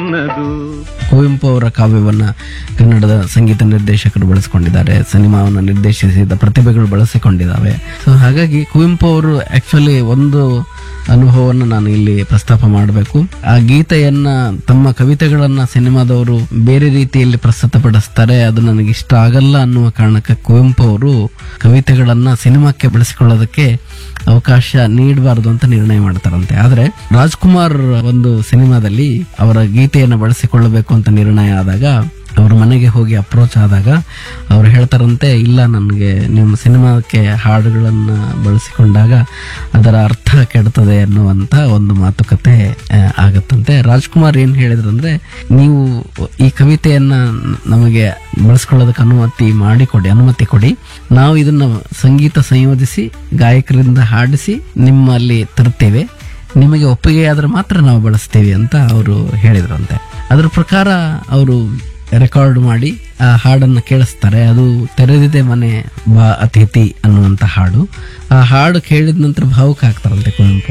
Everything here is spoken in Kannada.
ನನ್ನದು ಕುವೆಂಪು ಅವರ ಕಾವ್ಯವನ್ನ ಕನ್ನಡದ ಸಂಗೀತ ನಿರ್ದೇಶಕರು ಬಳಸಿಕೊಂಡಿದ್ದಾರೆ ಸಿನಿಮಾವನ್ನು ನಿರ್ದೇಶಿಸಿದ ಪ್ರತಿಭೆಗಳು ಬಳಸಿಕೊಂಡಿದ್ದಾವೆ ಸೊ ಹಾಗಾಗಿ ಕುವೆಂಪು ಅವರು ಆಕ್ಚುಲಿ ಒಂದು ಅನುಭವವನ್ನು ನಾನು ಇಲ್ಲಿ ಪ್ರಸ್ತಾಪ ಮಾಡಬೇಕು ಆ ಗೀತೆಯನ್ನ ತಮ್ಮ ಕವಿತೆಗಳನ್ನ ಸಿನಿಮಾದವರು ಬೇರೆ ರೀತಿಯಲ್ಲಿ ಪ್ರಸ್ತುತಪಡಿಸ್ತಾರೆ ಅದು ನನಗೆ ಇಷ್ಟ ಆಗಲ್ಲ ಅನ್ನುವ ಕಾರಣಕ್ಕೆ ಕುವೆಂಪು ಅವರು ಕವಿತೆಗಳನ್ನ ಸಿನಿಮಾಕ್ಕೆ ಬಳಸಿಕೊಳ್ಳೋದಕ್ಕೆ ಅವಕಾಶ ನೀಡಬಾರದು ಅಂತ ನಿರ್ಣಯ ಮಾಡ್ತಾರಂತೆ ಆದ್ರೆ ರಾಜ್ಕುಮಾರ್ ಒಂದು ಸಿನಿಮಾದಲ್ಲಿ ಅವರ ಗೀತೆಯನ್ನು ಬಳಸಿಕೊಳ್ಳಬೇಕು ಅಂತ ನಿರ್ಣಯ ಆದಾಗ ಅವ್ರ ಮನೆಗೆ ಹೋಗಿ ಅಪ್ರೋಚ್ ಆದಾಗ ಅವ್ರು ಹೇಳ್ತಾರಂತೆ ಇಲ್ಲ ನನಗೆ ನಿಮ್ಮ ಸಿನಿಮಾಕ್ಕೆ ಹಾಡುಗಳನ್ನು ಬಳಸಿಕೊಂಡಾಗ ಅದರ ಅರ್ಥ ಕೆಡ್ತದೆ ಅನ್ನುವಂತ ಒಂದು ಮಾತುಕತೆ ಆ, ಆಗತ್ತಂತೆ ರಾಜ್ಕುಮಾರ್ ಏನ್ ಹೇಳಿದ್ರಂದ್ರೆ ನೀವು ಈ ಕವಿತೆಯನ್ನ ನಮಗೆ ಬಳಸ್ಕೊಳ್ಳೋದಕ್ಕೆ ಅನುಮತಿ ಮಾಡಿಕೊಡಿ ಅನುಮತಿ ಕೊಡಿ ನಾವು ಇದನ್ನ ಸಂಗೀತ ಸಂಯೋಜಿಸಿ ಗಾಯಕರಿಂದ ಹಾಡಿಸಿ ನಿಮ್ಮಲ್ಲಿ ತರ್ತೇವೆ ನಿಮಗೆ ಒಪ್ಪಿಗೆ ಆದ್ರೆ ಮಾತ್ರ ನಾವು ಬಳಸ್ತೀವಿ ಅಂತ ಅವರು ಹೇಳಿದ್ರಂತೆ ಅದ್ರ ಪ್ರಕಾರ ಅವರು ರೆಕಾರ್ಡ್ ಮಾಡಿ ಆ ಹಾಡನ್ನು ಕೇಳಿಸ್ತಾರೆ ಅದು ತೆರೆದಿದೆ ಮನೆ ಬಾ ಅತಿಥಿ ಅನ್ನುವಂತ ಹಾಡು ಆ ಹಾಡು ಕೇಳಿದ ನಂತರ ಭಾವುಕ ಆಗ್ತಾರಂತೆ ಕುವೆಂಪು